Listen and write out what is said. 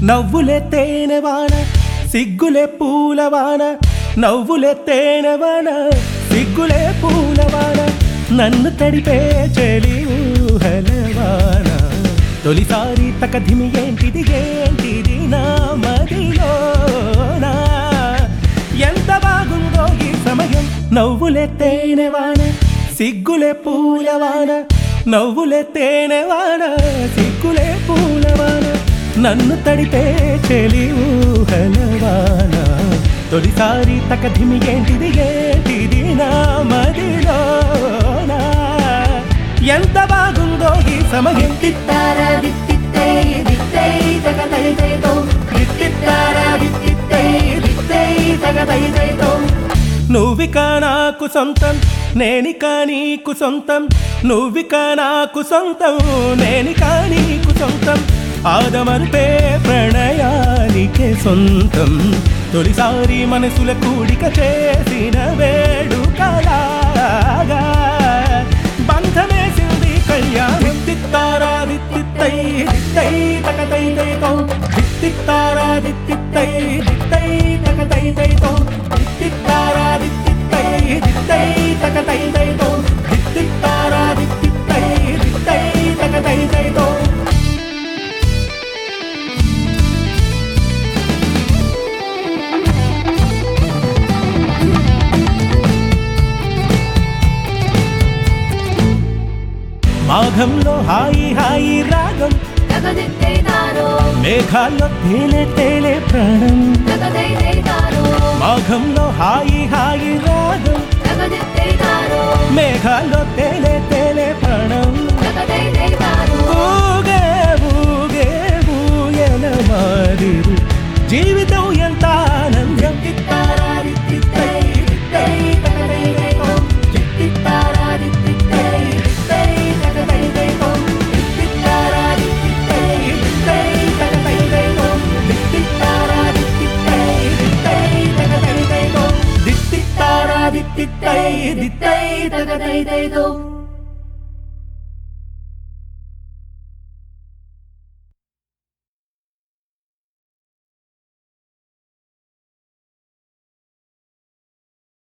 నవ్వులే తేనెవాన సిగ్గులే పూలవాన నవ్వులే తేనెవాన సిగ్గులే పూలవాన నన్ను తడిపే చెలి ఊహలవాన తొలిసారి తకధిమి ఏంటిది ఏంటిది నా మదిలోనా ఎంత బాగుందో ఈ సమయం నవ్వులే తేనెవాన సిగ్గులే పూలవాన నవ్వులే తేనెవాన సిగ్గులే పూలవాన నన్ను తడిపే చెలి ఊహలవాన తొలిసారి తకధిమి ఏంటిది ఏంటిది నా మదిలోనా ఎంత బాగుందో ఈ సమయం తిత్తారా దిత్తిత్తే దిత్తే తగదైదైదో దిత్తిత్తారా దిత్తిత్తే దిత్తే తగదైదైదో నువ్విక నాకు సొంతం నేనిక నీకు సొంతం నువ్విక నాకు సొంతం నేనిక నీకు సొంతం ఆదమరుపే ప్రణయానికే సొంతం తొలిసారి మనసుల కూడిక చేసిన వేడుకలాగా బంధమేసింది కళ్యాణం దిత్తారా దిత్తిత్తై దిత్తై తకతై దైతో దిత్తిత్తారా దిత్తిత్తై దిత్తై తకతై దైతో దిత్తిత్తారా దిత్తిత్తై దిత్తై తకతై దైతో దిత్తిత్తారా దిత్తిత్తై దిత్తై తకతై దైతో మాఘంలో హాయి హాయి రాగం తగదిత్తైదారో మేఘాల్లో తేలే తేలే ప్రాణం తగదైదైదారో మాఘంలో హాయి హాయి రాగం తగదిత్తైదారో మేఘాల్లో తేలే తేలే ప్రాణం తగదైదైదారో ఊగే ఊగే ఊయల మాదిరు జీవితం ఎంత ఆనందం తిత్తారా దిత్తిత్తై దిత్తై తగదైదైదో తిత్తారా దిత్తిత్తై దిత్తై తగదైదైదో తిత్తారా దిత్తిత్తై దిత్తై తగదైదైదో తిత్తారా దిత్తిత్తై దిత్తై తగదైదైదో దిత్తిత్తారా దిత్తిత్తై దిత్తై తగదైదైదో